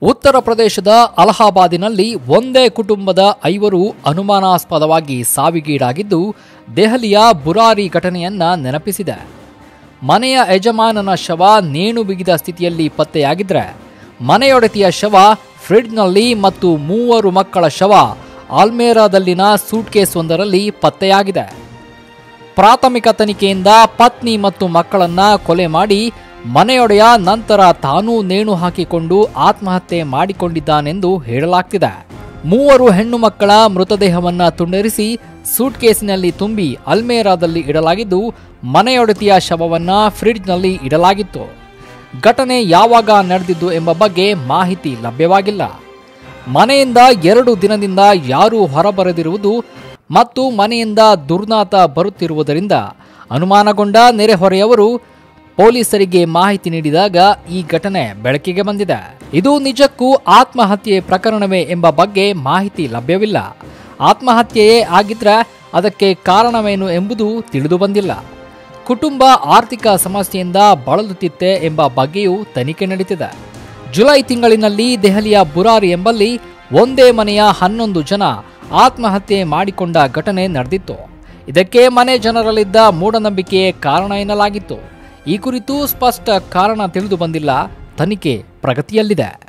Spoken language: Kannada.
ಉತ್ತರ ಪ್ರದೇಶದ ಅಲಹಾಬಾದಿನಲ್ಲಿ ಒಂದೇ ಕುಟುಂಬದ ಐವರು ಅನುಮಾನಾಸ್ಪದವಾಗಿ ಸಾವಿಗೀಡಾಗಿದ್ದು ದೆಹಲಿಯ ಬುರಾರಿ ಘಟನೆಯನ್ನ ನೆನಪಿಸಿದೆ ಮನೆಯ ಯಜಮಾನನ ಶವ ನೇಣು ಬಿಗಿದ ಸ್ಥಿತಿಯಲ್ಲಿ ಪತ್ತೆಯಾಗಿದ್ರೆ ಮನೆಯೊಡತಿಯ ಶವ ಫ್ರಿಡ್ಜ್ನಲ್ಲಿ ಮತ್ತು ಮೂವರು ಮಕ್ಕಳ ಶವ ಆಲ್ಮೇರಾದಲ್ಲಿನ ಸೂಟ್ಕೇಸ್ ಒಂದರಲ್ಲಿ ಪತ್ತೆಯಾಗಿದೆ ಪ್ರಾಥಮಿಕ ತನಿಖೆಯಿಂದ ಪತ್ನಿ ಮತ್ತು ಮಕ್ಕಳನ್ನ ಕೊಲೆ ಮಾಡಿ ಮನೆಯೊಡೆಯ ನಂತರ ತಾನೂ ನೇಣು ಹಾಕಿಕೊಂಡು ಆತ್ಮಹತ್ಯೆ ಮಾಡಿಕೊಂಡಿದ್ದಾನೆಂದು ಹೇಳಲಾಗ್ತಿದೆ ಮೂವರು ಹೆಣ್ಣು ಮಕ್ಕಳ ಮೃತದೇಹವನ್ನ ತುಂಡರಿಸಿ ಸೂಟ್ಕೇಸಿನಲ್ಲಿ ತುಂಬಿ ಅಲ್ಮೇರಾದಲ್ಲಿ ಇಡಲಾಗಿದ್ದು ಮನೆಯೊಡತಿಯ ಶವವನ್ನ ಫ್ರಿಡ್ಜ್ನಲ್ಲಿ ಇಡಲಾಗಿತ್ತು ಘಟನೆ ಯಾವಾಗ ನಡೆದಿದ್ದು ಎಂಬ ಬಗ್ಗೆ ಮಾಹಿತಿ ಲಭ್ಯವಾಗಿಲ್ಲ ಮನೆಯಿಂದ ಎರಡು ದಿನದಿಂದ ಯಾರೂ ಹೊರಬರದಿರುವುದು ಮತ್ತು ಮನೆಯಿಂದ ದುರ್ನಾತ ಬರುತ್ತಿರುವುದರಿಂದ ಅನುಮಾನಗೊಂಡ ನೆರೆಹೊರೆಯವರು ಪೊಲೀಸರಿಗೆ ಮಾಹಿತಿ ನೀಡಿದಾಗ ಈ ಘಟನೆ ಬೆಳಕಿಗೆ ಬಂದಿದೆ ಇದು ನಿಜಕ್ಕೂ ಆತ್ಮಹತ್ಯೆ ಪ್ರಕರಣವೇ ಎಂಬ ಬಗ್ಗೆ ಮಾಹಿತಿ ಲಭ್ಯವಿಲ್ಲ ಆತ್ಮಹತ್ಯೆಯೇ ಆಗಿದ್ರೆ ಅದಕ್ಕೆ ಕಾರಣವೇನು ಎಂಬುದು ತಿಳಿದು ಬಂದಿಲ್ಲ ಕುಟುಂಬ ಆರ್ಥಿಕ ಸಮಸ್ಯೆಯಿಂದ ಬಳಲುತ್ತಿತ್ತೆ ಎಂಬ ಬಗ್ಗೆಯೂ ತನಿಖೆ ನಡೀತಿದೆ ಜುಲೈ ತಿಂಗಳಿನಲ್ಲಿ ದೆಹಲಿಯ ಬುರಾರಿ ಎಂಬಲ್ಲಿ ಒಂದೇ ಮನೆಯ ಹನ್ನೊಂದು ಜನ ಆತ್ಮಹತ್ಯೆ ಮಾಡಿಕೊಂಡ ಘಟನೆ ನಡೆದಿತ್ತು ಇದಕ್ಕೆ ಮನೆ ಜನರಲ್ಲಿದ್ದ ಮೂಢನಂಬಿಕೆಯೇ ಕಾರಣ ಎನ್ನಲಾಗಿತ್ತು ಈ ಕುರಿತು ಸ್ಪಷ್ಟ ಕಾರಣ ತಿಳಿದು ಬಂದಿಲ್ಲ ತನಿಖೆ ಪ್ರಗತಿಯಲ್ಲಿದೆ